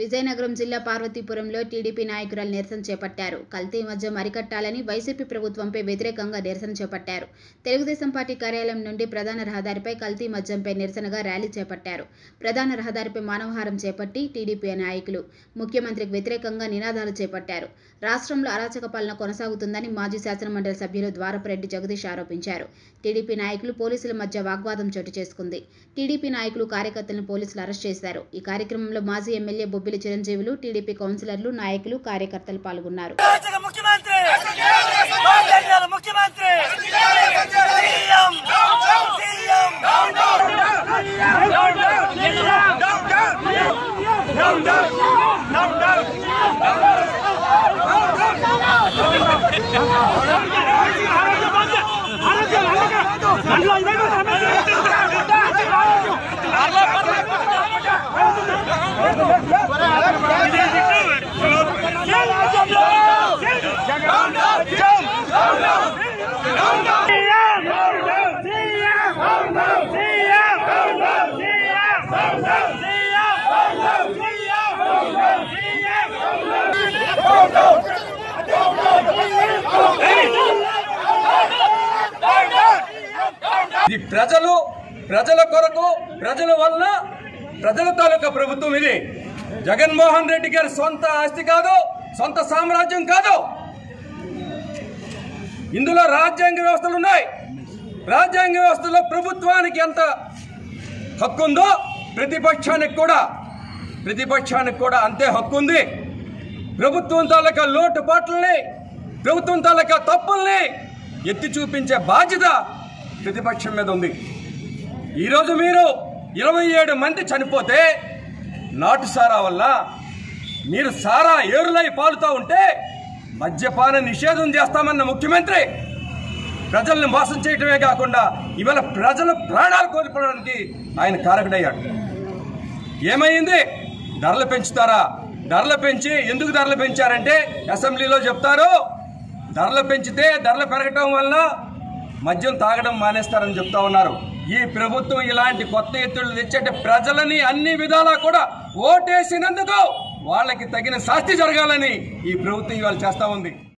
విజయనగరం జిల్లా పార్వతీపురంలో టీడీపీ నాయకురాలు నిరసన చేపట్టారు కల్తీ మద్యం అరికట్టాలని వైసీపీ ప్రభుత్వంపై వ్యతిరేకంగా నిరసన చేపట్టారు తెలుగుదేశం పార్టీ కార్యాలయం నుండి ప్రధాన రహదారిపై కల్తీ మద్యంపై నిరసనగా ర్యాలీ చేపట్టారు ప్రధాన రహదారిపై మానవహారం చేపట్టి టీడీపీ నాయకులు ముఖ్యమంత్రికి వ్యతిరేకంగా నినాదాలు చేపట్టారు రాష్ట్రంలో అరాచక పాలన కొనసాగుతుందని మాజీ శాసనమండలి సభ్యులు ద్వారపరెడ్డి జగదీష్ ఆరోపించారు టీడీపీ నాయకులు పోలీసుల మధ్య వాగ్వాదం చోటు చేసుకుంది టీడీపీ నాయకులు కార్యకర్తలను పోలీసులు అరెస్ట్ చేశారు ఈ కార్యక్రమంలో మాజీ ఎమ్మెల్యే బొబ్బిలి చిరంజీవులు టీడీపీ కౌన్సిలర్లు నాయకులు కార్యకర్తలు పాల్గొన్నారు రాజ్యాంగ ముఖ్యమంత్రి రాజ్యాంగాల ముఖ్యమంత్రి సీఎం సీఎం ఇది ప్రజలు ప్రజల కొరకు ప్రజల వల్ల ప్రజల తాలూకా ప్రభుత్వం ఇది జగన్మోహన్ రెడ్డి గారి సొంత ఆస్తి కాదు సొంత సామ్రాజ్యం కాదు ఇందులో రాజ్యాంగ వ్యవస్థలు ఉన్నాయి రాజ్యాంగ వ్యవస్థలో ప్రభుత్వానికి ఎంత హక్కు ఉందో ప్రతిపక్షానికి కూడా ప్రతిపక్షానికి కూడా అంతే హక్కు ఉంది ప్రభుత్వం తాలూకా లోటుపాట్లని ప్రభుత్వం తాలూకా తప్పుల్ని ఎత్తి చూపించే బాధ్యత ప్రతిపక్షం మీద ఉంది ఈరోజు మీరు ఇరవై ఏడు మంది చనిపోతే నాటు సారా వల్ల మీరు సారా ఏరులై పాలుతూ ఉంటే మద్యపాన నిషేధం చేస్తామన్న ముఖ్యమంత్రి ప్రజల్ని మోసం చేయటమే కాకుండా ఇవాళ ప్రజల ప్రాణాలు కోల్పోవడానికి ఆయన కారకుడయ్యాడు ఏమైంది ధరలు పెంచుతారా ధరలు పెంచి ఎందుకు ధరలు పెంచారంటే అసెంబ్లీలో చెప్తారు ధరలు పెంచితే ధరలు పెరగటం వల్ల మద్యం తాగడం మానేస్తారని చెప్తా ఉన్నారు ఈ ప్రభుత్వం ఇలాంటి కొత్త ఎత్తులు తెచ్చే ప్రజలని అన్ని విధాలా కూడా ఓటేసినందుకు వాళ్ళకి తగిన శాస్తి జరగాలని ఈ ప్రభుత్వం ఇవాళ చేస్తా ఉంది